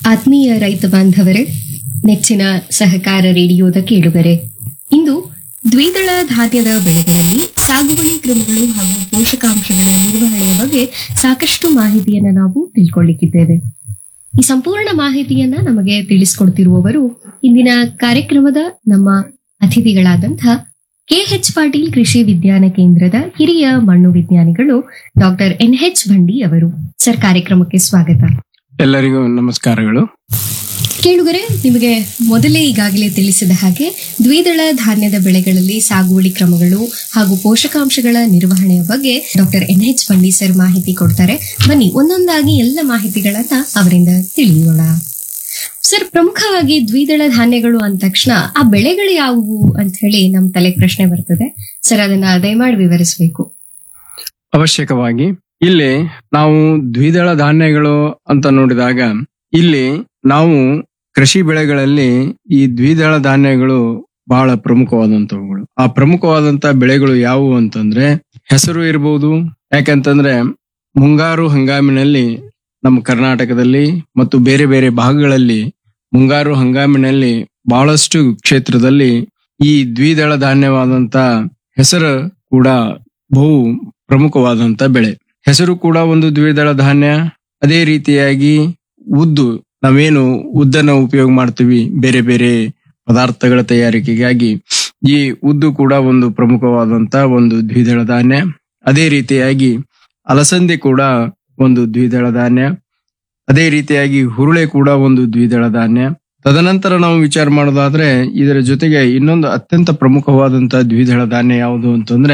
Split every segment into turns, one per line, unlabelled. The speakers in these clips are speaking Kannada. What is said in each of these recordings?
ಆತ್ಮೀಯ ರೈತ ಬಾಂಧವರೇ ನೆಚ್ಚಿನ ಸಹಕಾರ ರೇಡಿಯೋದ ಕೇಳುಗರೆ ಇಂದು ದ್ವಿದಳ ಧಾನ್ಯದ ಬೆಳೆಗಳಲ್ಲಿ ಸಾಗುವಳಿ ಕ್ರಮಗಳು ಹಾಗೂ ಪೋಷಕಾಂಶಗಳ ನಿರ್ವಹಣೆಯ ಬಗ್ಗೆ ಸಾಕಷ್ಟು ಮಾಹಿತಿಯನ್ನ ನಾವು ತಿಳ್ಕೊಳ್ಳಿಕ್ಕಿದ್ದೇವೆ ಈ ಸಂಪೂರ್ಣ ಮಾಹಿತಿಯನ್ನ ನಮಗೆ ತಿಳಿಸಿಕೊಡ್ತಿರುವವರು ಇಂದಿನ ಕಾರ್ಯಕ್ರಮದ ನಮ್ಮ ಅತಿಥಿಗಳಾದಂತಹ ಕೆಎಚ್ ಪಾಟೀಲ್ ಕೃಷಿ ವಿಜ್ಞಾನ ಕೇಂದ್ರದ ಹಿರಿಯ ಮಣ್ಣು ವಿಜ್ಞಾನಿಗಳು ಡಾಕ್ಟರ್ ಎನ್ ಎಚ್ ಭಂಡಿ ಅವರು ಸರ್ ಕಾರ್ಯಕ್ರಮಕ್ಕೆ ಸ್ವಾಗತ
ಎಲ್ಲರಿಗೂ ನಮಸ್ಕಾರಗಳು
ಕೇಳುಗರೆ ನಿಮಗೆ ಮೊದಲೇ ಈಗಾಗಲೇ ತಿಳಿಸಿದ ಹಾಗೆ ದ್ವಿದಳ ಧಾನ್ಯದ ಬೆಳೆಗಳಲ್ಲಿ ಸಾಗುವಳಿ ಕ್ರಮಗಳು ಹಾಗೂ ಪೋಷಕಾಂಶಗಳ ನಿರ್ವಹಣೆಯ ಬಗ್ಗೆ doctor N H Bandi sir ಮಾಹಿತಿ ಕೊಡ್ತಾರೆ ಬನ್ನಿ ಒಂದೊಂದಾಗಿ ಎಲ್ಲ ಮಾಹಿತಿಗಳನ್ನ ಅವರಿಂದ ತಿಳಿಯೋಣ ಸರ್ ಪ್ರಮುಖವಾಗಿ ದ್ವಿದಳ ಧಾನ್ಯಗಳು ಅಂದ ತಕ್ಷಣ ಆ ಬೆಳೆಗಳು ಯಾವುವು ಅಂತ ಹೇಳಿ ನಮ್ ತಲೆ ಪ್ರಶ್ನೆ ಬರ್ತದೆ ಸರ್ ಅದನ್ನ ದಯಮಾಡಿ ವಿವರಿಸಬೇಕು
ಅವಶ್ಯಕವಾಗಿ ಇಲ್ಲಿ ನಾವು ದ್ವಿದಳ ಧಾನ್ಯಗಳು ಅಂತ ನೋಡಿದಾಗ ಇಲ್ಲಿ ನಾವು ಕೃಷಿ ಬೆಳೆಗಳಲ್ಲಿ ಈ ದ್ವಿದಳ ಧಾನ್ಯಗಳು ಬಹಳ ಪ್ರಮುಖವಾದಂತವುಗಳು ಆ ಪ್ರಮುಖವಾದಂತ ಬೆಳೆಗಳು ಯಾವುವು ಅಂತಂದ್ರೆ ಹೆಸರು ಇರಬಹುದು ಯಾಕಂತಂದ್ರೆ ಮುಂಗಾರು ಹಂಗಾಮಿನಲ್ಲಿ ನಮ್ಮ ಕರ್ನಾಟಕದಲ್ಲಿ ಮತ್ತು ಬೇರೆ ಬೇರೆ ಭಾಗಗಳಲ್ಲಿ ಮುಂಗಾರು ಹಂಗಾಮಿನಲ್ಲಿ ಬಹಳಷ್ಟು ಕ್ಷೇತ್ರದಲ್ಲಿ ಈ ದ್ವಿದಳ ಧಾನ್ಯವಾದಂತ ಹೆಸರು ಕೂಡ ಬಹು ಪ್ರಮುಖವಾದಂತ ಬೆಳೆ ಹೆಸರು ಕೂಡ ಒಂದು ದ್ವಿದಳ ಧಾನ್ಯ ಅದೇ ರೀತಿಯಾಗಿ ಉದ್ದು ನಾವೇನು ಉದ್ದನ್ನ ಉಪಯೋಗ ಮಾಡ್ತೀವಿ ಬೇರೆ ಬೇರೆ ಪದಾರ್ಥಗಳ ತಯಾರಿಕೆಗಾಗಿ ಈ ಉದ್ದು ಕೂಡ ಒಂದು ಪ್ರಮುಖವಾದಂತ ಒಂದು ದ್ವಿದಳ ಧಾನ್ಯ ಅದೇ ರೀತಿಯಾಗಿ ಅಲಸಂದೆ ಕೂಡ ಒಂದು ದ್ವಿದಳ ಧಾನ್ಯ ಅದೇ ರೀತಿಯಾಗಿ ಹುರುಳೆ ಕೂಡ ಒಂದು ದ್ವಿದಳ ಧಾನ್ಯ ತದನಂತರ ನಾವು ವಿಚಾರ ಮಾಡೋದಾದ್ರೆ ಇದರ ಜೊತೆಗೆ ಇನ್ನೊಂದು ಅತ್ಯಂತ ಪ್ರಮುಖವಾದಂತ ದ್ವಿದಳ ಧಾನ್ಯ ಯಾವುದು ಅಂತಂದ್ರೆ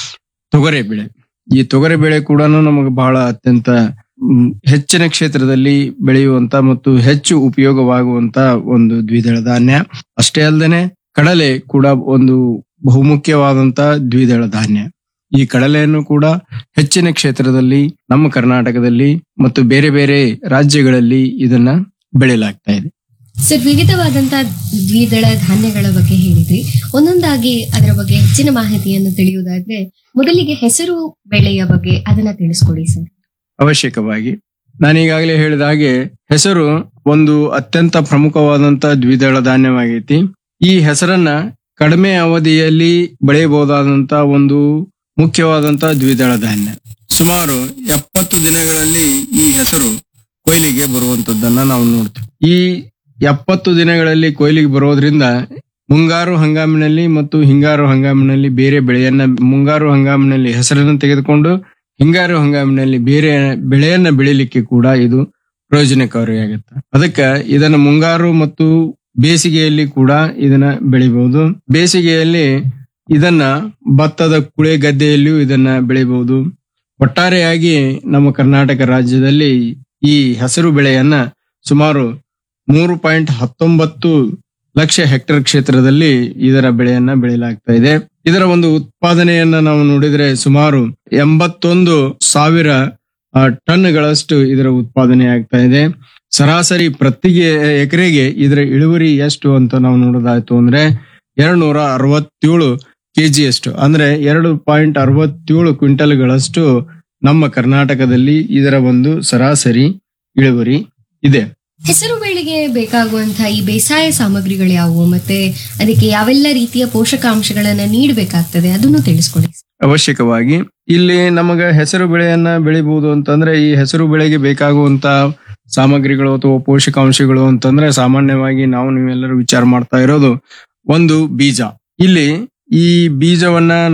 ತೊಗರೆ ಬೆಳೆ ಈ ತೊಗರೆ ಬೆಳೆ ಕೂಡ ನಮಗೆ ಬಹಳ ಅತ್ಯಂತ ಮ್, ಹೆಚ್ಚಿನ ಕ್ಷೇತ್ರದಲ್ಲಿ ಬೆಳೆಯುವಂತ ಮತ್ತು ಹೆಚ್ಚು ಉಪಯೋಗವಾಗುವಂತ ಒಂದು ದ್ವಿದಳ ಧಾನ್ಯ ಅಷ್ಟೇ ಅಲ್ಲದೆ ಕಡಲೆ ಕೂಡ ಒಂದು ಬಹುಮುಖ್ಯವಾದಂತ ದ್ವಿದಳ ಧಾನ್ಯ ಈ ಕಡಲೆಯನ್ನು ಕೂಡ ಹೆಚ್ಚಿನ ಕ್ಷೇತ್ರದಲ್ಲಿ ನಮ್ಮ ಕರ್ನಾಟಕದಲ್ಲಿ ಮತ್ತು ಬೇರೆ ಬೇರೆ ರಾಜ್ಯಗಳಲ್ಲಿ ಇದನ್ನ ಬೆಳೆಯಲಾಗ್ತಾ ಇದೆ
ಸರ್ ವಿವಿಧವಾದಂತಹ ದ್ವಿದಳ ಧಾನ್ಯಗಳ ಬಗ್ಗೆ ಹೇಳಿದ್ರಿ ಒಂದೊಂದಾಗಿ ಅದರ ಬಗ್ಗೆ ಹೆಚ್ಚಿನ ಮಾಹಿತಿಯನ್ನು ತಿಳಿಯುವುದಾದ್ರೆ ಮೊದಲಿಗೆ ಹೆಸರು ಬೆಳೆಯ ಬಗ್ಗೆ ಅದನ್ನ ತಿಳಿಸ್ಕೊಡಿ ಸರ್
ಅವಶ್ಯಕವಾಗಿ ನಾನೀಗಾಗಲೇ ಹೇಳಿದ ಹಾಗೆ ಹೆಸರು ಒಂದು ಅತ್ಯಂತ ಪ್ರಮುಖವಾದಂತ ದ್ವಿದಳ ಧಾನ್ಯವಾಗೈತಿ ಈ ಹೆಸರನ್ನ ಕಡಿಮೆ ಅವಧಿಯಲ್ಲಿ ಬೆಳೆಯಬಹುದಾದಂತ ಒಂದು ಮುಖ್ಯವಾದಂತ ದ್ವಿದಳ ಧಾನ್ಯ ಸುಮಾರು ಎಪ್ಪತ್ತು ದಿನಗಳಲ್ಲಿ ಈ ಹೆಸರು ಕೊಯ್ಲಿಗೆ ಬರುವಂತದ್ದನ್ನ ನಾವು ನೋಡ್ತೀವಿ ಈ ಎಪ್ಪತ್ತು ದಿನಗಳಲ್ಲಿ ಕೊಯ್ಲಿಗೆ ಬರೋದ್ರಿಂದ ಮುಂಗಾರು ಹಂಗಾಮಿನಲ್ಲಿ ಮತ್ತು ಹಿಂಗಾರು ಹಂಗಾಮಿನಲ್ಲಿ ಬೇರೆ ಬೆಳೆಯನ್ನ ಮುಂಗಾರು ಹಂಗಾಮಿನಲ್ಲಿ ಹೆಸರನ್ನು ತೆಗೆದುಕೊಂಡು ಹಿಂಗಾರು ಹಂಗಾಮಿನಲ್ಲಿ ಬೇರೆ ಬೆಳೆಯನ್ನ ಬೆಳಿಲಿಕ್ಕೆ ಕೂಡ ಇದು ಪ್ರಯೋಜನಕಾರಿಯಾಗುತ್ತೆ ಅದಕ್ಕೆ ಇದನ್ನ ಮುಂಗಾರು ಮತ್ತು ಬೇಸಿಗೆಯಲ್ಲಿ ಕೂಡ ಇದನ್ನ ಬೆಳಿಬಹುದು ಬೇಸಿಗೆಯಲ್ಲಿ ಇದನ್ನ ಭತ್ತದ ಕುಳೆ ಗದ್ದೆಯಲ್ಲಿಯೂ ಇದನ್ನ ಬೆಳಿಬಹುದು ಒಟ್ಟಾರೆಯಾಗಿ ನಮ್ಮ ಕರ್ನಾಟಕ ರಾಜ್ಯದಲ್ಲಿ ಈ ಹಸಿರು ಬೆಳೆಯನ್ನ ಸುಮಾರು ಮೂರು ಪಾಯಿಂಟ್ ಹತ್ತೊಂಬತ್ತು ಲಕ್ಷ ಹೆಕ್ಟೇರ್ ಕ್ಷೇತ್ರದಲ್ಲಿ ಇದರ ಬೆಳೆಯನ್ನ ಬೆಳೆಯಲಾಗ್ತಾ ಇದೆ ಇದರ ಒಂದು ಉತ್ಪಾದನೆಯನ್ನ ನಾವು ನೋಡಿದ್ರೆ ಸುಮಾರು ಎಂಬತ್ತೊಂದು ಸಾವಿರ ಆ, ಟನ್ಗಳಷ್ಟು ಇದರ ಉತ್ಪಾದನೆ ಆಗ್ತಾ ಇದೆ ಸರಾಸರಿ ಪ್ರತಿಗೆ ಎಕರೆಗೆ ಇದರ ಇಳುವರಿ ಎಷ್ಟು ಅಂತ ನಾವು ನೋಡೋದಾಯ್ತು ಅಂದ್ರೆ ಎರಡ್ ನೂರ ಅರವತ್ತೇಳು ಕೆಜಿಯಷ್ಟು ಅಂದ್ರೆ ಎರಡು ಪಾಯಿಂಟ್ ಅರವತ್ತೇಳು ಕ್ವಿಂಟಲ್ಗಳಷ್ಟು ನಮ್ಮ ಕರ್ನಾಟಕದಲ್ಲಿ ಇದರ ಒಂದು ಸರಾಸರಿ ಇಳುವರಿ ಇದೆ
ಹೆಸರು ಬೆಳೆಗೆ ಬೇಕಾಗುವಂತಹ ಈ ಬೇಸಾಯ ಸಾಮಗ್ರಿಗಳು ಯಾವುವು ಮತ್ತೆ ಅದಕ್ಕೆ ಯಾವೆಲ್ಲ ರೀತಿಯ ಪೋಷಕಾಂಶಗಳನ್ನ ನೀಡಬೇಕಾಗ್ತದೆ ಅದನ್ನು ತಿಳಿಸ್ಕೊಡಿ
ಅವಶ್ಯಕವಾಗಿ ಇಲ್ಲಿ ನಮಗ ಹೆಸರು ಬೆಳೆಯನ್ನ ಬೆಳಿಬಹುದು ಅಂತಂದ್ರೆ ಈ ಹೆಸರು ಬೆಳೆಗೆ ಬೇಕಾಗುವಂತ ಸಾಮಗ್ರಿಗಳು ಅಥವಾ ಪೋಷಕಾಂಶಗಳು ಅಂತಂದ್ರೆ ಸಾಮಾನ್ಯವಾಗಿ ನಾವು ನೀವೆಲ್ಲರೂ ವಿಚಾರ ಮಾಡ್ತಾ ಇರೋದು ಒಂದು ಬೀಜ ಇಲ್ಲಿ ಈ ಬೀಜವನ್ನ